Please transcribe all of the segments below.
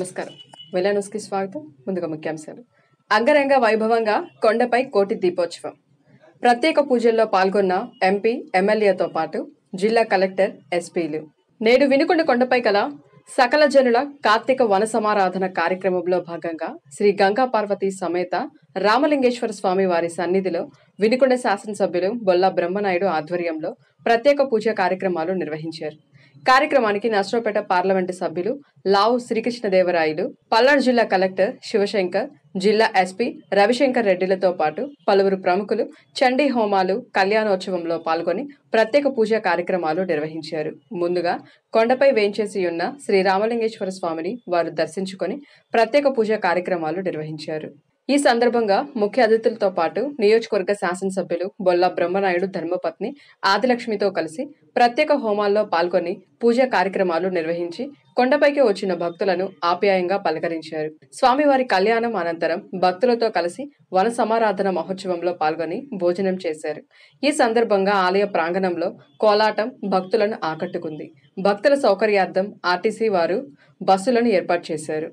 నమస్కారం వెలా న్యూస్కి స్వాగతం ముందుగా ముఖ్యాంశాలు అంగరంగ వైభవంగా కొండపై కోటి దీపోత్సవం ప్రత్యేక పూజల్లో పాల్గొన్న ఎంపీ ఎమ్మెల్యేతో పాటు జిల్లా కలెక్టర్ ఎస్పీలు నేడు వినుకొండ కొండపై కల సకల జనుల కార్తీక వన సమారాధన కార్యక్రమంలో భాగంగా శ్రీ గంగా పార్వతి సమేత రామలింగేశ్వర స్వామి వారి సన్నిధిలో వినుకొండ శాసనసభ్యులు బొల్లా బ్రహ్మనాయుడు ఆధ్వర్యంలో ప్రత్యేక పూజ కార్యక్రమాలు నిర్వహించారు కార్యక్రమానికి నర్సరావుపేట పార్లమెంటు సభ్యులు లావు శ్రీకృష్ణదేవరాయలు పల్నాడు జిల్లా కలెక్టర్ శివశంకర్ జిల్లా ఎస్పీ రవిశంకర్ రెడ్డిలతో పాటు పలువురు ప్రముఖులు చండీ హోమాలు కళ్యాణోత్సవంలో పాల్గొని ప్రత్యేక పూజా కార్యక్రమాలు నిర్వహించారు ముందుగా కొండపై వేంచేసి ఉన్న శ్రీ రామలింగేశ్వర స్వామిని వారు దర్శించుకొని ప్రత్యేక పూజా కార్యక్రమాలు నిర్వహించారు ఈ సందర్భంగా ముఖ్య అతిథులతో పాటు నియోజకవర్గ శాసనసభ్యులు బొల్లా బ్రహ్మనాయుడు ధర్మపత్ని ఆదిలక్ష్మితో కలిసి ప్రత్యేక హోమాల్లో పాల్గొని పూజా కార్యక్రమాలు నిర్వహించి కొండపైకి వచ్చిన భక్తులను ఆప్యాయంగా పలకరించారు స్వామివారి కళ్యాణం అనంతరం భక్తులతో కలిసి వన సమారాధన మహోత్సవంలో పాల్గొని భోజనం చేశారు ఈ సందర్భంగా ఆలయ ప్రాంగణంలో కోలాటం భక్తులను ఆకట్టుకుంది భక్తుల సౌకర్యార్థం ఆర్టీసీ వారు బస్సులను ఏర్పాటు చేశారు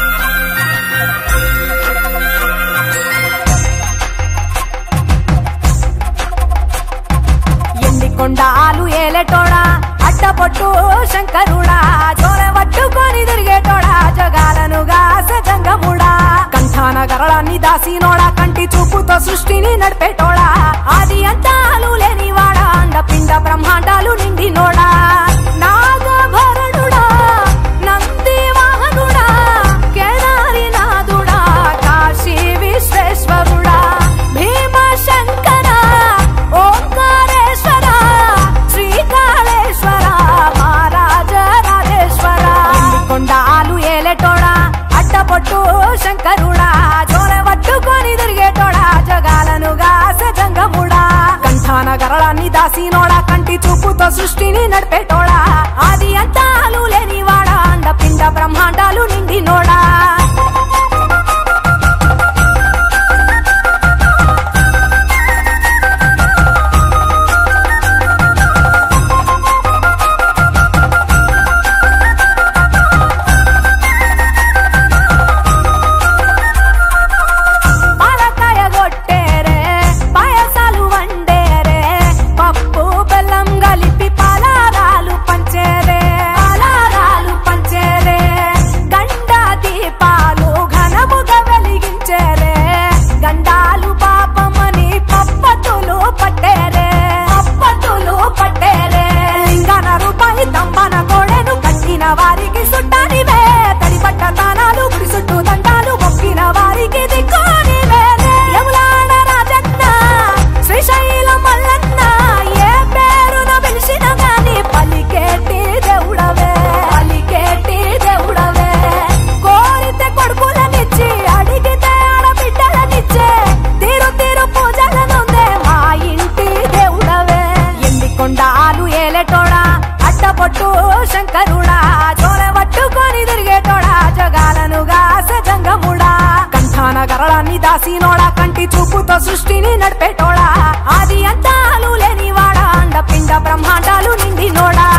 ఎన్ని కొండాలు ఏలేటోడా అడ్డపొట్టు శంకరుడా జోర పట్టుకొని తిరిగేటోడా జగాలను సజంగముడా కంఠాన గరళాన్ని దాసినోడా కంటి చూపుతో సృష్టిని నడిపేటోడా ఆది అంతాలు లేనివాడా అండ పిండ బ్రహ్మాండాలు నిండినోడా నాగభరణుడా నంది వాహనుడా కేదారినాథుడా కాశీ విశ్వేశ్వరుడా భీమశంకర ఓంకారేశ్వర శ్రీకాళేశ్వర మహారాజ రాజేశ్వర కొండాలు ఏలేటోడా అడ్డపొట్టు శంకరుడా జోర పట్టుకొని తిరిగేటోడా జగాలనుగా సజంగముడా కంఠాన గరళాన్ని దాసినోడా కంటి చూపుతో సృష్టిని నడిపేటోడా ఆది అంతాలు లేనివాడా అండ పిండ బ్రహ్మాండాలు నిండినోడా పాలకాయ కొట్టేరే పాయసాలు వండేరే పప్పు బెల్లం కలిపి పలారాలు పంచేరే పలారాలు పంచేరే గండ దీపాలు ఘనముగా వెలిగించేరే గండాలు పాపమని పప్పతులు పట్టేరే పప్పతులు పట్టేరే లింగన రూపాయి దంబన కోడెను కట్టిన వారికి సుట్టానివే తడి పట్ట తానాలు గుడి చుట్టూ దండాలు మొక్కిన వారికి దిక్కోనివే యములాడ రాజన్న శ్రీశైల మల్లన్న ఏ పేరున పిలిచిన గాని పలికేటి దేవుడవే పలికేటి దేవుడవే కోరితే కొడుకులనిచ్చి అడిగితే ఆడబిడ్డలనిచ్చే తీరు తీరు పూజలనుందే మా ఇంటి దేవుడవే ఎన్ని కొండాలు ఏలేటోడా అడ్డపొట్టు శంకరుడా జోర పట్టుకొని తిరిగేటోడా జగాలనుగా సజంగముడా కంఠాన గరళాన్ని దాసినోడా కంటి చూపుతో సృష్టిని నడిపేటోడా ఆది అంతాలు లేనివాడా అండ పిండ బ్రహ్మాండాలు నిండినోడా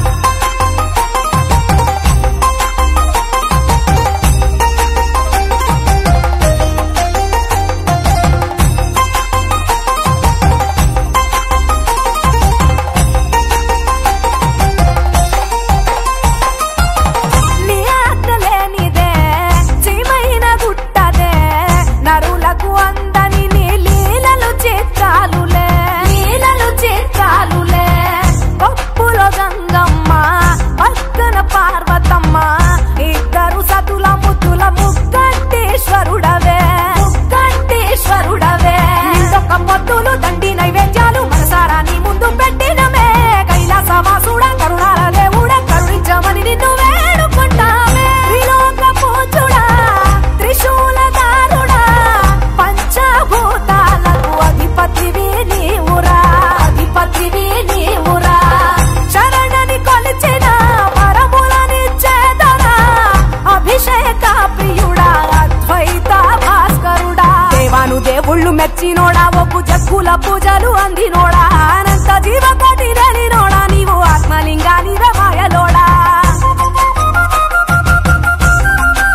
నీ ఆజ్ఞ లేనిదే చీమైన గుట్టదే నరులకు అందని నీ లీలలు చిత్రాలులే లీలలు చిత్రాలులే పప్పులో గంగమ్మ పక్కన పార్వతమ్మ ఇద్దరు సతుల ముద్దుల ముక్కంటేశ్వరుడవే ముక్కంటేశ్వరుడవే నిందొక పొద్దులు దండి నైవేద్యాలు మనసారా నీ ముందు పెట్టినమే కైలాసవాసుడ కరుణాల దేవుడ కరుణించమని నిన్ను వేడుకుంటామే త్రిలోక పూజుడా త్రిశూలదారుడా పంచభూతాలకు అధిపతివి నీవురా అధిపతివి నీవురా శరణని కొలిచిన వరములనిచ్చేదరా అభిషేక ప్రియుడా అద్వైత భాస్కరుడా దేవాను దేవుళ్ళు మెచ్చినోడా ఒప్పు జగ్గుల పూజలు అందినోడా అనంత జీవకోటి నోడా నీవు ఆత్మలింగాని రమాయలోడా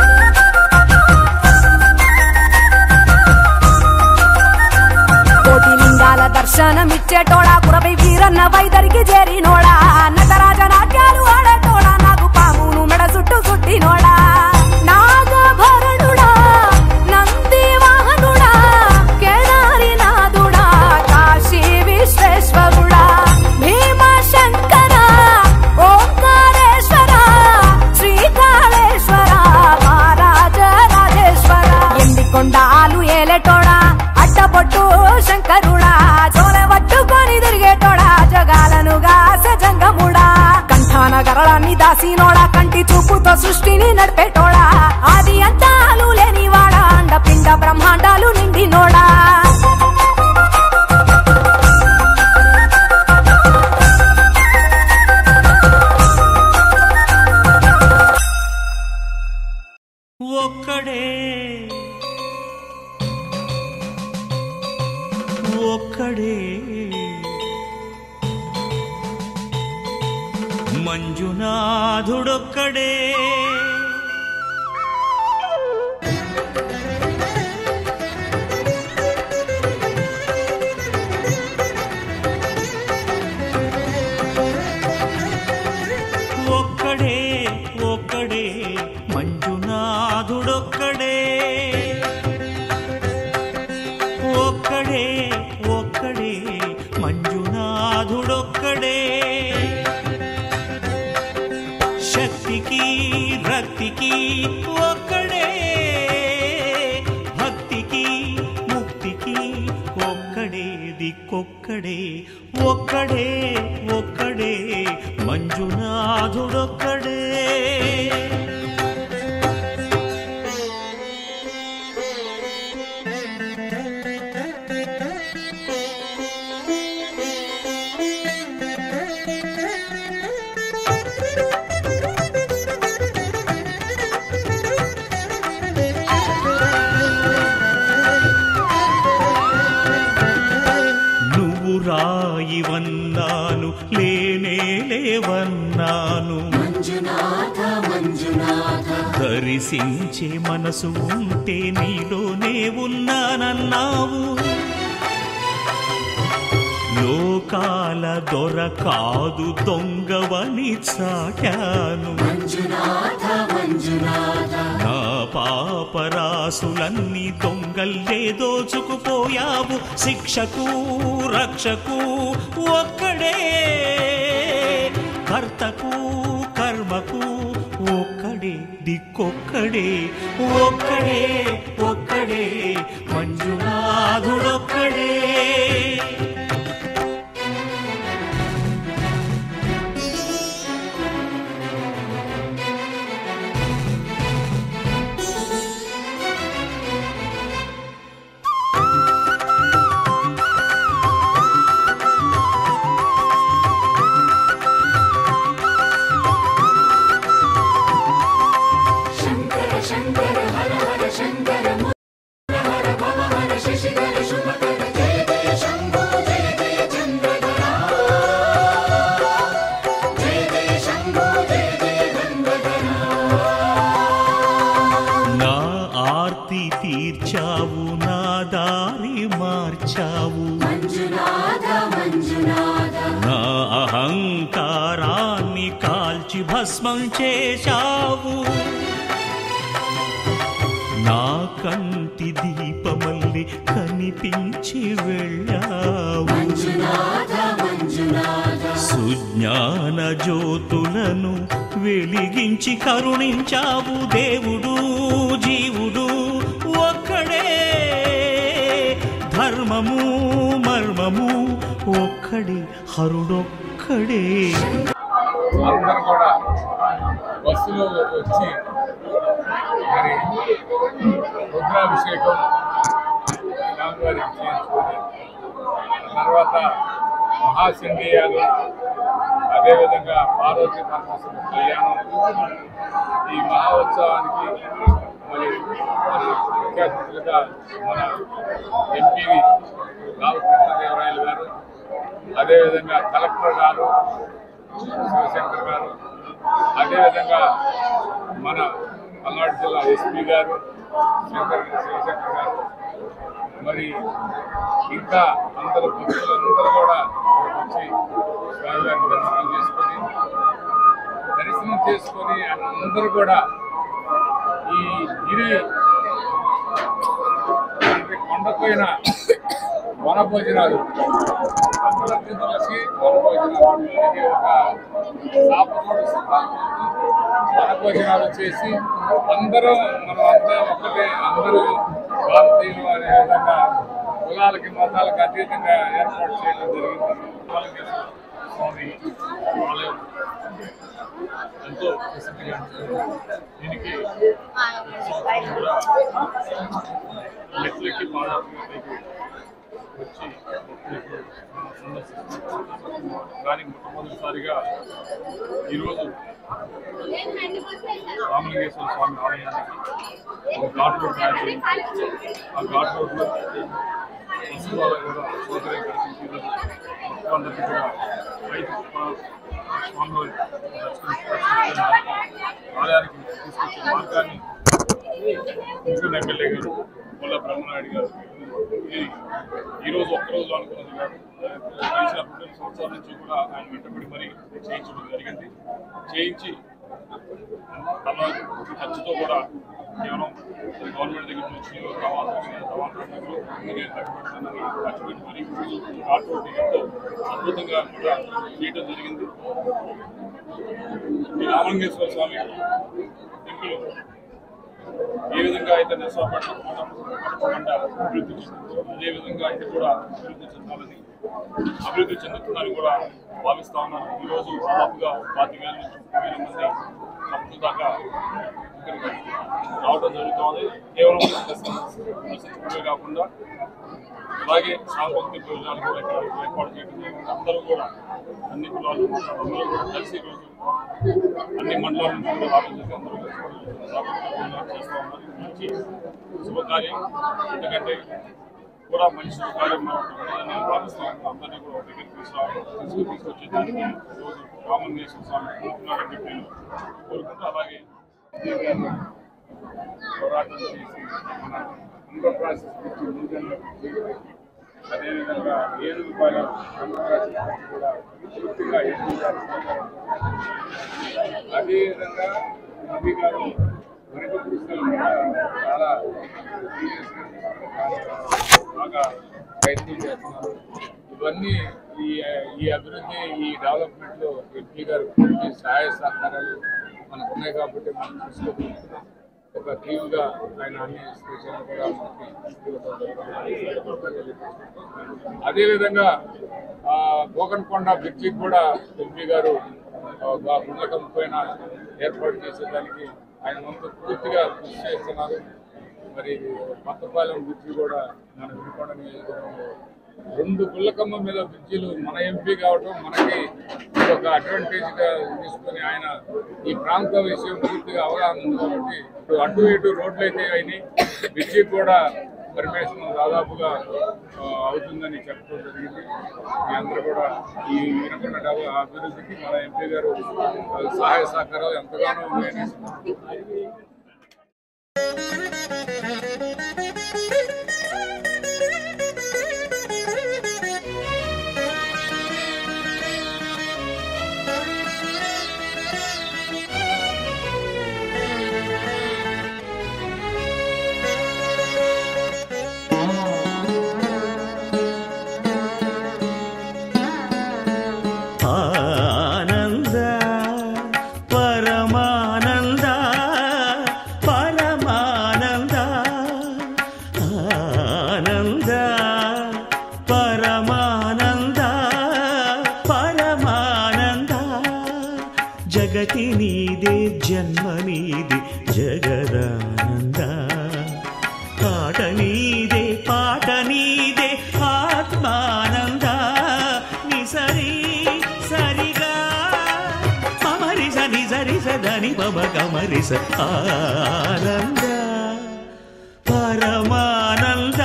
దర్శనమిచ్చేటోడా కురపై వీరన్న వైదరికి చేరినోడా నటరాజ నాట్యాలు ఆడేటోడా నాకు పామును మెడ చుట్టూ చుట్టినోడా నాగభరణుడా నంది వాహనుడా కేదారి నాదుడా కాశీ విశ్వేశ్వరుడా భీమశంకర ఓంకారేశ్వర శ్రీకాళేశ్వర మహారాజ రాజేశ్వర ఎండి కొండాలు ఏలేటోడా అడ్డపొట్టు శంకరుడా చోర పట్టుకొని తిరిగేటోడా జగాలను గాసె జంగముడా కంఠాన గరళాన్ని దాసినోడా కంటి చూపుతో సృష్టిని నడిపేటోడా ఆది అంతాలు లేనివాడా అండ పిండ బ్రహ్మాండాలు నిండినోడా ఒక్కడే ఒక్కడే మంజునాథుడొక్కడే ఒక్కడే ఒక్కడే మంజునాథుడొక్కడే ఒక్కడే ఒక్కడే మంజునాథుడొక్కడే శక్తికి రక్తికి ఒక్కడే భక్తికి ముక్తికి ఒక్కడే దిక్కొక్కడే ఒక్కడే ఒక్కడే మంజునాథుడొక్కడే నువ్వు రాయివన్నాను లేనే లేవన్నాను దరిశించే మనసు ఉంటే నీలోనే ఉన్నానన్నావు లోకాల దొర కాదు దొంగవని చాటాను నా పాపరాసులన్నీ దొంగల్లే దోచుకుపోయావు శిక్షకు రక్షకు ఒక్కడే కర్తకు కర్మకు ఒక్కడే దిక్కొక్కడే ఒక్కడే ఒక్కడే మంజునాథుడొక్కడే నా ఆర్తి తీర్చావు నా దారి మార్చావు నా అహంకారాన్ని కాల్చి భస్మం చేశావు నా కంటి దీపమల్లి కనిపించి వెళ్ళావు సుజ్ఞాన జ్యోతులను వెలిగించి కరుణించావు దేవుడు జీవుడు ఒక్కడే ధర్మము మర్మము ఒక్కడే హరుడొక్కడే అందరూ కూడా బస్సులో వచ్చి మరి రుద్రాభిషేకం స్వామివారికి చేయించుకొని తర్వాత మహాశండీయాలు అదేవిధంగా పార్వతీ పరమేశ్వర కళ్యాణం ఈ మహోత్సవానికి మరి మరి ముఖ్య అతిథులుగా మన ఎంపీ రామకృష్ణదేవరాయలు గారు అదేవిధంగా కలెక్టర్ గారు శివశంకర్ గారు అదేవిధంగా మన పల్నాడు జిల్లా ఎస్పీ గారు శంకర్ శివశంకర్ గారు మరి ఇంకా అందరు భక్తులందరూ కూడా వచ్చి స్వామివారిని దర్శనం చేసుకొని దర్శనం చేసుకొని అందరూ కూడా ఈ గిరి అంటే కొండపోయిన వన భోజనాలు అభివృద్ధులకి వన భోజనాలు ఇది ఒక సాపకోడు సిద్ధాంతంతో వన భోజనాలు చేసి అందరూ మనం అంతా ఒకటే అందరూ భారతీయులు అనే విధంగా కులాలకి మతాలకు అతీతంగా ఏర్పాటు చేయడం జరిగింది అలాగే స్వామి ఆలయం ఎంతో ప్రసిద్ధిగా దీనికి సంవత్సరం కూడా మెట్లకి పాదయాత్రకి వచ్చి భక్తులకు సందర్శిస్తారు కానీ మొట్టమొదటిసారిగా ఈరోజు రామలింగేశ్వర స్వామి ఆలయానికి ఒక ఘాట్ రోడ్ తయారు చేయించి ఆ ఘాట్ రోడ్లో వస్తువులు కూడా సౌకర్యం కల్పించి ఈరోజు భక్తులందరికీ కూడా రైతు స్వామివారి దర్శనం ఆలయానికి తీసుకొచ్చే మార్గాన్ని ముగ్గురు ఎమ్మెల్యే గారు ముల్ల బ్రహ్మనాయుడు గారు ఈ- ఈ రోజు ఒక్కరోజు అనుకున్నది కాదు గడిచిన రెండు సంవత్సరాల నుంచి కూడా ఆయన వెంటబడి మరీ చేయించడం జరిగింది చేయించి తన ఖర్చుతో కూడా కేవలం గవర్నమెంట్ దగ్గర నుంచి రవాణా రవాణా డబ్బులు అన్ని తగ్గిపెట్టాలని ఖర్చు పెట్టి మరీ ఆటోని ఎంతో అద్భుతంగా కూడా చేయడం జరిగింది ఈ రామలింగేశ్వర స్వామి టెంపుల్ ఏ విధంగా అయితే నర్సాపట్నం కొండ అభివృద్ధి చెందుతుందో అదే విధంగా అయితే కూడా అభివృద్ధి చెందాలని అభివృద్ధి చెందుతుందని కూడా భావిస్తా ఉన్నాను ఈరోజు దాదాపుగా పాతి వేల నుంచి ముప్పై వేల మంది భక్తుల దాకా ఇక్కడికి రావడం జరుగుతోంది కేవలం దర్శించుకోవడమే కాకుండా అలాగే సాంస్కృతిక భోజనాలు కూడా ఇక్కడ ఏర్పాటు చేయడం జరిగింది అందరూ కూడా అన్ని కులాలు అందరూ కూడా కలిసి ఈరోజు అన్ని మండలాల నుంచి కూడా రావడం జరిగింది అందరూ కలిసి సాంస్కృతిక భోజనాలు చేస్తూ ఉన్నారు ఇది మంచి శుభకార్యం ఎందుకంటే కూడా మంచి శుభకార్యం మనం నేను భావిస్తాను అందరినీ కూడా ఒక దగ్గరికి తీసుకురావడం తీసుకు తీసుకొచ్చేదానికి ఈరోజు రామలింగేశ్వర స్వామి ఉన్నారని చెప్పి నేను కోరుకుంటూ అలాగే పోరాటం చేసి మన ఆంధ్రప్రదేశ్ నుంచి ముందుగా అదేవిధంగా ఏడుగుపాలెం ఆంధ్రప్రదేశ్ కూడా పూర్తిగా ఎన్టీఆర్ అదేవిధంగా రవి గారు వరద పుస్తకం కూడా చాలా సీరియస్గా తీసుకుని బాగా ప్రయత్నం చేస్తున్నారు ఇవన్నీ ఈ ఈ అభివృద్ధి ఈ డెవలప్మెంట్లో ఎంపీ గారు పూర్తి సహాయ సహకారాలు మనకు ఉన్నాయి కాబట్టి మనం తీసుకోగలుగుతున్నాం ఒక టీమ్గా ఆయన అన్ని సూచనలు కూడా మనకి ఇవ్వడం జరిగింది. అదేవిధంగా ఆ, గోకన్కొండ బ్రిడ్జికి కూడా ఎంపీ గారు ఆ గుండకం పైన ఏర్పాటు చేసేదానికి ఆయన వంతు పూర్తిగా కృషి చేస్తున్నారు మరి కొత్తపాలెం బ్రిడ్జి కూడా మన వినుకొండ నియోజకవర్గంలో రెండు గుళ్ళకమ్మ మీద బ్రిడ్జిలు మన ఎంపీ కావడం మనకి ఒక అడ్వాంటేజ్ గా తీసుకొని ఆయన ఈ ప్రాంత విషయం పూర్తిగా అవగాహన ఉంది కాబట్టి ఇప్పుడు అటు ఇటు రోడ్లు అయితే అయినాయి బ్రిడ్జి కూడా పర్మిషన్ దాదాపుగా ఆ, అవుతుందని చెప్పడం జరిగింది మీ అందరూ కూడా ఈ వినకొండ డెవ- అభివృద్ధికి మన ఎంపీ గారు ఆ, సహాయ సహకారాలు ఎంతగానో ఉన్నాయని ఆనంద పరమానంద పరమానంద ఆనంద పరమానంద పరమానంద జగతి నీదే జన్మ నీది జగదానంద పాట నీదే పాట నీదే ఆత్మానంద నిసరి సరిగా మమరిస నిజరిస దని పమ కమరిస ఆనంద పరమానంద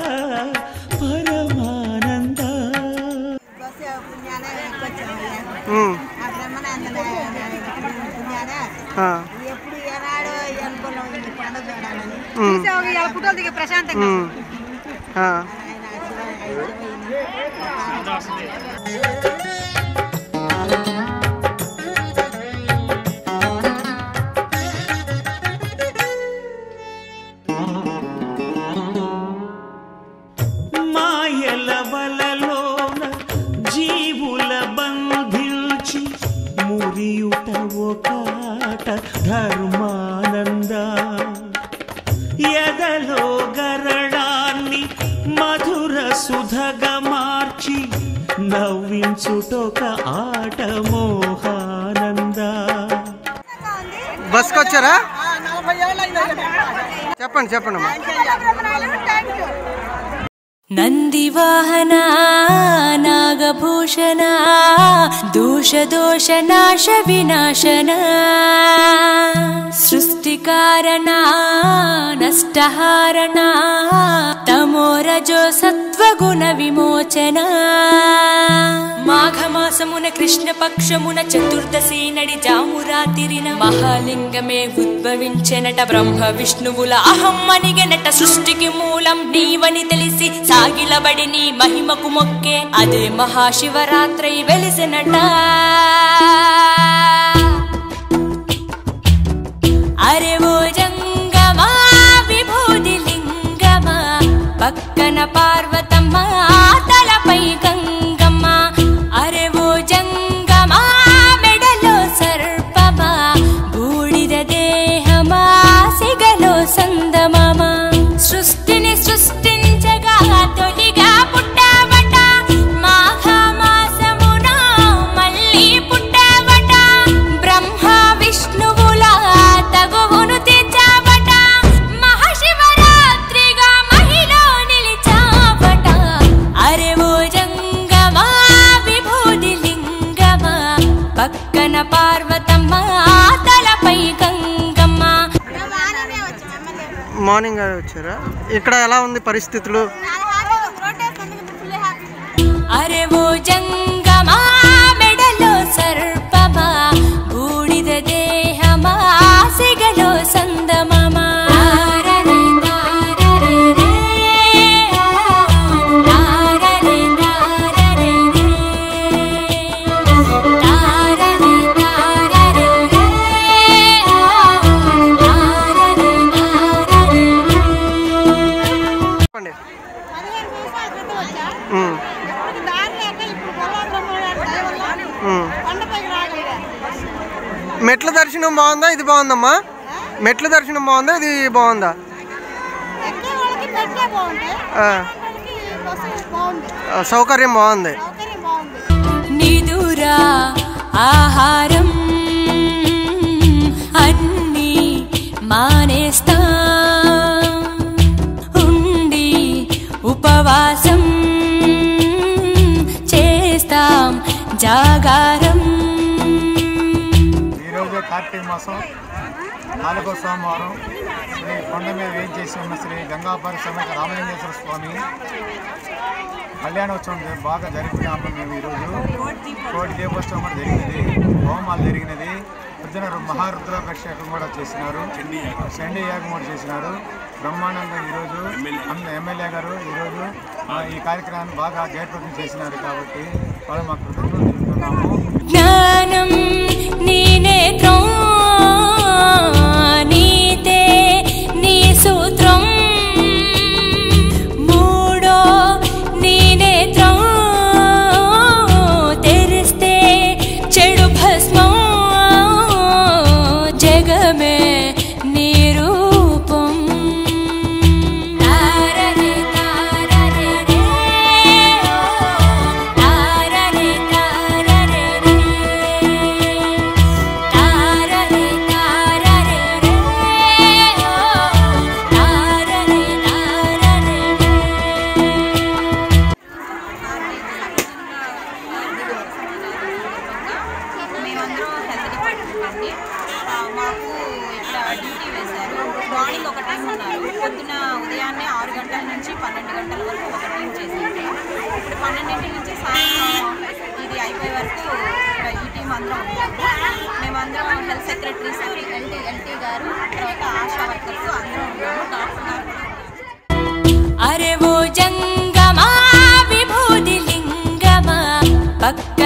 పరమానంద బస్సు పుణ్యాన వచ్చామయ్యా ఆ బ్రహ్మనందన పుణ్యాన ఎప్పుడు ఏనాడు అనుకున్నాం ఈ పండుగ చూడాలని చూసావు ఇవాళ ఫోటోలు దిగి ప్రశాంతంగా ఆ. మాయల వలలోన జీవుల బంధించి మురియుట ఒకాట ధర్మానంద ఎదలో గరడాన్ని మధుర సుధగా మార్చి నవ్వించుటొక ఆట మోహానంద బస్కి వచ్చారా చెప్పండి చెప్పండి అమ్మా నందివాహన నాగభూషణ దోష దోష నాశ వినాశన సృష్టికారణ నష్టహారణ తమోరజో సత్వగుణ విమోచన మాఘమాసమున కృష్ణ పక్షమున చతుర్దశి నడి జామురాతిరిన మహాలింగమే ఉద్భవించెనట బ్రహ్మ విష్ణువుల అహం అనిగెనట సృష్టికి మూలం నీవని తెలిసి సాగిలబడి నీ మహిమకు మొక్కే అదే మహాశివరాత్రి వెలిసినట అరే ఓ జంగమా విభూది లింగమా పక్కన పార్వతమ్మ తలపై గంగమ్మ అరే ఓ జంగమా మెడలో సర్పమా బూడిద దేహమా సిగలో సందమమా సృష్టిని సృష్టించగా తొలిగా పుట్టావట మాఘమాసమున మళ్ళీ పుట్టావట బ్రహ్మ విష్ణువుల తగువును తెచ్చావట మహాశివరాత్రిగా మహిలో నిలిచావట అరే ఓ జంగమా విభూది లింగమా పక్కన పార్వతమ్మ తలపై గంగమ్మ బాగానే వచ్చి మిమ్మల్ని మార్నింగ్ వచ్చారా ఇక్కడ ఎలా ఉంది పరిస్థితులు చాలా హ్యాపీగా ఉంది రోడ్ వేసినందుకు ఫుల్ హ్యాపీ అరే ఓ జంగమా మెడలో సర్పమా బూడిద దేహమా సిగలో సందమమా తారరే తారరే రే. తారరే తారరే రే. తారరే తారరే రే. తారరే తారరే రే. చెప్పండి పదిహేను సంవత్సరాల క్రితం వచ్చా ఉమ్, ఇప్పుడు దారి లేక ఇప్పుడు పొలం బ్రహ్మగారి దయ వల్ల ఉమ్. కొండపైకి రాగలిగా మెట్ల దర్శనం బాగుందా ఇది బాగుందమ్మా మెట్ల దర్శనం బాగుందా ఇది బాగుందా ఎక్కే వాళ్ళకి పెట్టే బాగుంటాయి ఆ, వాళ్ళకి బస్సు బాగుంది ఆ, సౌకర్యం బాగుంది సౌకర్యం బాగుంది నిదురా ఆహారం అన్నీ మానేస్తా ఉండి ఉపవాసం చేస్తాం జాగారం ఈరోజు కార్తీక మాసం నాలుగో సోమవారం శ్రీ కొండ మీద వేం చేసి ఉన్న శ్రీ గంగాపరి సమేత రామలింగేశ్వర స్వామి కళ్యాణోత్సవం జరి- బాగా జరుపుకున్నాము మేము ఈరోజు కోటి దీపోత్సవం కూడా జరిగినది హోమాలు జరిగినది పొద్దున రు- మహారుద్రాభిషేకం కూడా చేసినారు చండీ యాగం కూడా చేసినారు బ్రహ్మాండంగా ఈరోజు అన్న ఎమ్మెల్యే గారు ఈరోజు ఆ, ఈ కార్యక్రమాన్ని బాగా జయప్రదం చేసినారు కాబట్టి వాళ్ళు మాకు కృతజ్ఞతలు తెలుపుతున్నాము జ్ఞానం నీ నేత్రం నీతే నీ సూత్రం మూడో నీ నేత్రం తెరిస్తే చెడు భస్మం జగమే నీ రూపం తారరే తారరే రే తారరే తారరే రే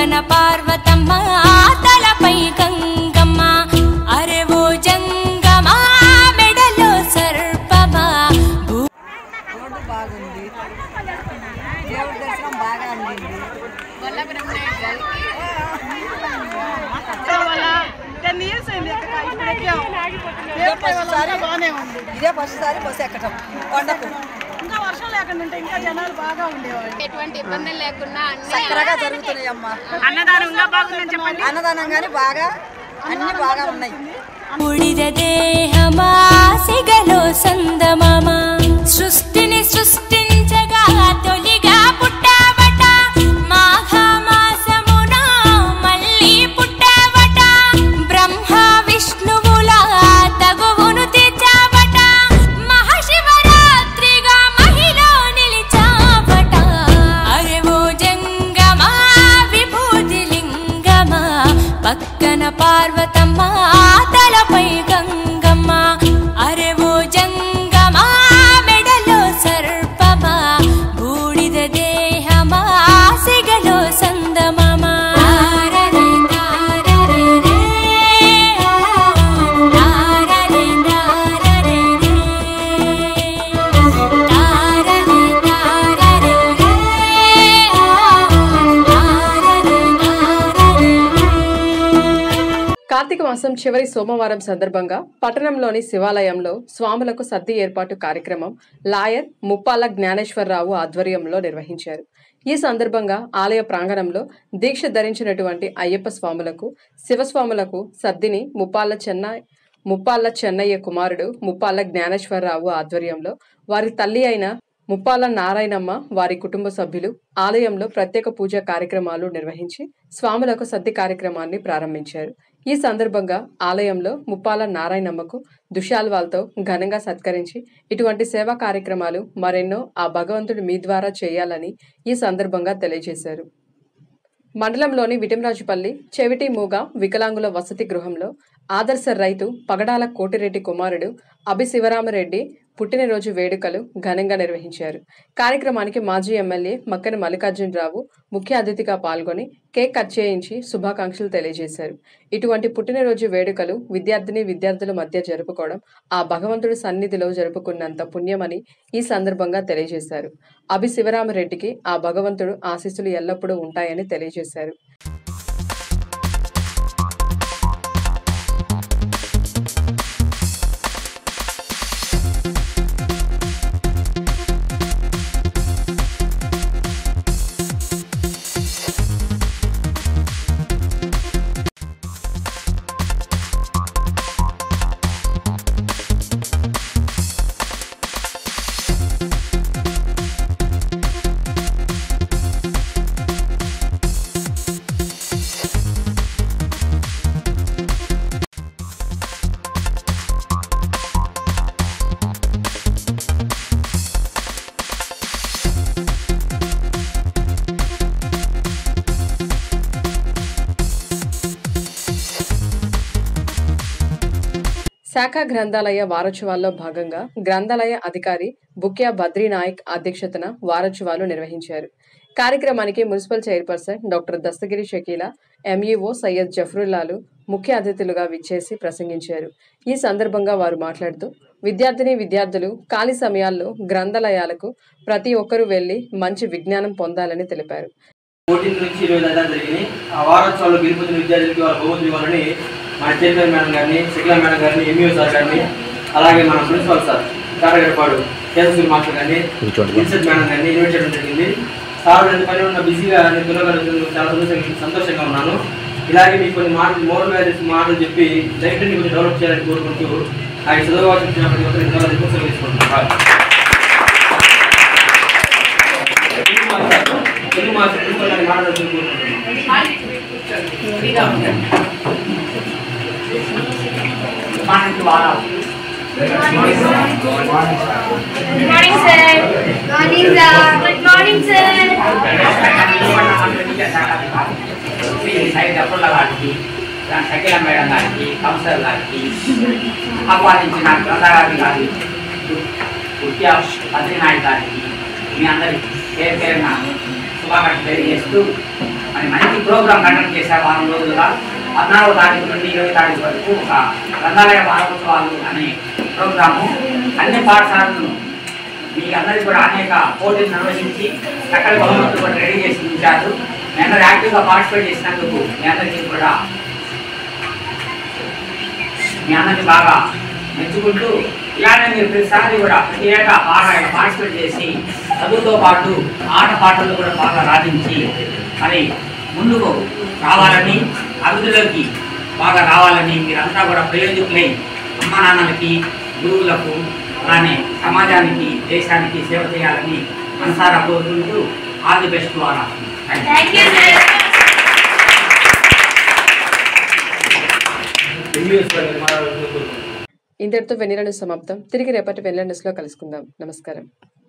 పక్కన పార్వతమ్మ తలపై గంగమ్మ అరే ఓ జంగమా మెడలో సర్పమా భూ రోడ్డు బాగుంది దేవుడి దర్శనం బాగా అందింది ఇదే ఫస్ట్ సారి ఇదే ఫస్ట్ సారి బస్సు ఎక్కటం కొండకు ఇంకా వర్షం లేకుండా ఉంటే ఇంకా జనాలు బాగా ఉండేవాళ్ళు ఎటువంటి ఇబ్బందులు లేకుండా అన్ని చక్కరగా జరుగుతున్నాయి అమ్మా అన్నదానం ఇంకా బాగుందని చెప్పండి అన్నదానం కానీ బాగా అన్ని బాగా ఉన్నాయి బూడిద దేహమా సిగలో సందమామా సృష్టిని సృష్టించగా తొలిగా పుట్టావట మాఘమాసమున మళ్ళీ పుట్టావట బ్రహ్మ విష్ణువుల తగువును తీర్చావట మహాశివరాత్రిగా మహిలో నిలిచావట అరే ఓ జంగమా విభూతి లింగమా పక్కన పార్వతమ్మ తలపై గంగమ్మ అరే ఓ జంగమా మెడలో సర్పమా బూడిద దేహమా సిగలో సందమమా తారరే తారరే రే, తారరే తారరే రే, తారరే తారరే రే, తారరే కార్తీక మాసం చివరి సోమవారం సందర్భంగా పట్టణంలోని శివాలయంలో స్వాములకు సద్ది ఏర్పాటు కార్యక్రమం లాయర్ ముప్పాల జ్ఞానేశ్వరరావు ఆధ్వర్యంలో నిర్వహించారు ఈ సందర్భంగా ఆలయ ప్రాంగణంలో దీక్ష ధరించినటువంటి అయ్యప్ప స్వాములకు శివస్వాములకు సద్దిని ముప్పాల చెన్నై ముప్పాళ్ళ చెన్నయ్య కుమారుడు ముప్పాళ్ళ జ్ఞానేశ్వరరావు ఆధ్వర్యంలో వారి తల్లి అయిన ముప్పాల నారాయణమ్మ వారి కుటుంబ సభ్యులు ఆలయంలో ప్రత్యేక పూజ కార్యక్రమాలు నిర్వహించి స్వాములకు సద్ది కార్యక్రమాన్ని ప్రారంభించారు ఈ సందర్భంగా ఆలయంలో ముప్పాల నారాయణమ్మకు దుశాల్వాల్తో ఘనంగా సత్కరించి ఇటువంటి సేవా కార్యక్రమాలు మరెన్నో ఆ భగవంతుడు మీ ద్వారా చేయాలని ఈ సందర్భంగా తెలియజేశారు మండలంలోని విటంరాజుపల్లి చెవిటి మూగ వికలాంగుల వసతి గృహంలో ఆదర్శ రైతు పగడాల కోటిరెడ్డి కుమారుడు అభి శివరామరెడ్డి పుట్టినరోజు వేడుకలు ఘనంగా నిర్వహించారు కార్యక్రమానికి మాజీ ఎమ్మెల్యే మక్కన మల్లికార్జునరావు ముఖ్య అతిథిగా పాల్గొని కేక్ కట్ చేయించి శుభాకాంక్షలు తెలియజేశారు ఇటువంటి పుట్టినరోజు వేడుకలు విద్యార్థిని విద్యార్థుల మధ్య జరుపుకోవడం ఆ భగవంతుడి సన్నిధిలో జరుపుకున్నంత పుణ్యమని ఈ సందర్భంగా తెలియజేశారు అభి శివరామరెడ్డికి ఆ భగవంతుడు ఆశీస్సులు ఎల్లప్పుడూ ఉంటాయని తెలియజేశారు శాఖ గ్రంథాలయ వారోత్సవాల్లో భాగంగా గ్రంథాలయ అధికారి బుక్యా బద్రీనాయక్ అధ్యక్షతన వారోత్సవాలు నిర్వహించారు కార్యక్రమానికి municipal chairperson doctor Dastagiri Shakeela MEO Syed జఫరుల్లాలు ముఖ్య అతిథులుగా విచ్చేసి ప్రసంగించారు ఈ సందర్భంగా వారు మాట్లాడుతూ విద్యార్థిని విద్యార్థులు ఖాళీ సమయాల్లో గ్రంథాలయాలకు ప్రతి ఒక్కరూ వెళ్లి మంచి విజ్ఞానం పొందాలని తెలిపారు ఫోర్టీన్త్ నుంచి ఇరవై దాకా జరిగినాయి ఆ వారోత్సవాల్లో గెలుపొందిన విద్యార్థులకి వాళ్ళ బహుమతులు ఇవ్వాలని మన చైర్మన్ మేడం గారిని శిఖలా మేడం గారిని ఎంఈఓ సార్ గారిని అలాగే మన ప్రిన్సిపల్ సార్ కారగడపాడు కేసూరి మాస్టర్ గారిని ఇన్సెట్ మేడం గారిని ఇన్వైట్ చేయడం జరిగింది సార్ రెండు పని ఉన్న బిజీగా నేను పిల్లగారు చాలా సంతోషంగా సంతోషంగా ఉన్నాను ఇలాగే మీకు కొన్ని మాటలు మోడల్ వాల్యూస్ మాటలు చెప్పి లైబ్రరీని కొంచెం డెవలప్ చేయాలని కోరుకుంటూ ఆయన చదవాల్సిన ప్రతి ఒక్కరికి చాలా రిక్వెస్ట్ తీసుకుంటున్నాను తెలుగు మాస్టర్ ప్రిన్సిపల్ గారిని మాట్లాడాలని కోరుకుంటున్నాను Good morning, sir. Morning, sir. Good morning, sir. గారికి షకీల మేడం గారికి కౌన్సిలర్ గారికి ఆహ్వానించిన గ్రంథాగారి గారి ముఖ్య బద్రీనాయక్ గారికి మీ అందరికి పేరు పేరున శుభాకాంక్షలు తెలియజేస్తూ మరి మంచి ప్రోగ్రాం కండక్ట్ చేశారు వారం రోజులుగా పద్నాలుగో తారీఖు నుండి ఇరవై తారీఖు వరకు ఒక గ్రంథాలయ వారోత్సవాలు అనే ప్రోగ్రాము అన్ని పాఠశాలలను మీ అందరికీ కూడా అనేక పోటీలు నిర్వహించి చక్కటి బహుమతులు కూడా రెడీ చేసి ఉంచారు మీ అందరూ యాక్టివ్గా పార్టిసిపేట్ చేసినందుకు మీ అందరికీ కూడా మీ అందరికీ బాగా మెచ్చుకుంటూ ఇలానే మీరు ప్రతిసారి కూడా ప్రతి ఏటా బాగా ఇలా పార్టిసిపేట్ చేసి చదువుతో పాటు ఆట పాటలు కూడా బాగా రాణించి మరి ముందుకు రావాలని అభివృద్ధిలోకి బాగా రావాలని మీరంతా కూడా ప్రయోజకులై అమ్మ నాన్నలకి గురువులకు అలానే సమాజానికి దేశానికి సేవ చేయాలని మనసారా కోరుకుంటూ ఆల్ ది బెస్ట్ ద్వారా థ్యాంక్ యూ సార్ ఎంబీఎస్ నిర్మాణాలు ఇంతటితో వెన్నెలను సమాప్తం తిరిగి రేపటి వెన్నెల న్యూస్లో కలుసుకుందాం నమస్కారం